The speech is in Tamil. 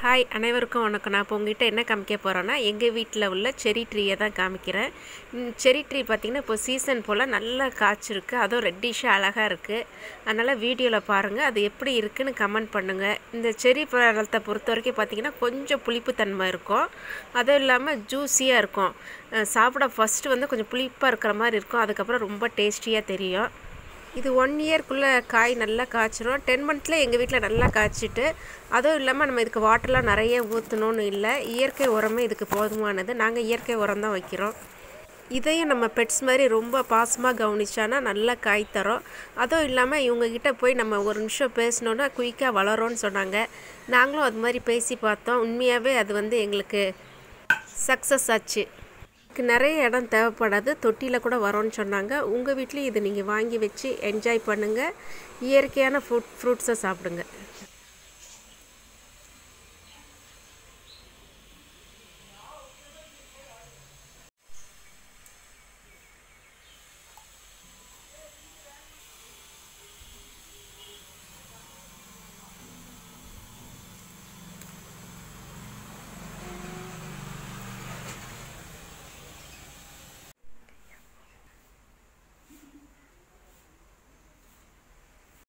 ஹாய் அனைவருக்கும் வணக்கம் நான் இப்போ உங்ககிட்ட என்ன காமிக்க போகிறேன்னா எங்கள் வீட்டில் உள்ள செரி ட்ரீயை தான் காமிக்கிறேன் செரி ட்ரீ பார்த்திங்கன்னா இப்போ சீசன் போல் நல்லா காய்ச்சிருக்கு அதுவும் ரெட்டிஷாக அழகாக இருக்குது அதனால் வீடியோவில் பாருங்கள் அது எப்படி இருக்குன்னு கமெண்ட் பண்ணுங்கள் இந்த செரி பழத்தை பொறுத்த வரைக்கும் பார்த்திங்கன்னா கொஞ்சம் புளிப்புத்தன்மை இருக்கும் அதுவும் இல்லாமல் ஜூஸியாக இருக்கும் அஹ் சாப்பிட ஃபஸ்ட்டு வந்து கொஞ்சம் புளிப்பாக இருக்கிற மாதிரி இருக்கும் அதுக்கப்புறம் ரொம்ப டேஸ்டியாக தெரியும் இது ஒன் இயர்க்குள்ளே காய் நல்லா காய்ச்சிரும் டென் மந்த்தில் எங்கள் வீட்டில் நல்லா காய்ச்சிட்டு அதுவும் இல்லாமல் நம்ம இதுக்கு வாட்டர்லாம் நிறைய ஊற்றணும்னு இல்லை இயற்கை உரமே இதுக்கு போதுமானது நாங்கள் இயற்கை உரம் தான் வைக்கிறோம் இதையும் நம்ம பெட்ஸ் மாதிரி ரொம்ப பாசமாக கவனிச்சானா நல்லா காய் தரும் அதுவும் இல்லாமல் இவங்கக்கிட்ட போய் நம்ம ஒரு நிமிஷம் பேசினோன்னா குயிக்காக வளரும்னு சொன்னாங்க நாங்களும் அது மாதிரி பேசி பார்த்தோம் உண்மையாகவே அது வந்து எங்களுக்கு சக்ஸஸ் ஆச்சு இதுக்கு நிறைய இடம் தேவைப்படாது தொட்டியில் கூட வரோன்னு சொன்னாங்க உங்கள் வீட்லேயும் இது நீங்கள் வாங்கி வச்சு என்ஜாய் பண்ணுங்கள் இயற்கையான ஃப்ரூட் ஃப்ரூட்ஸை சாப்பிடுங்க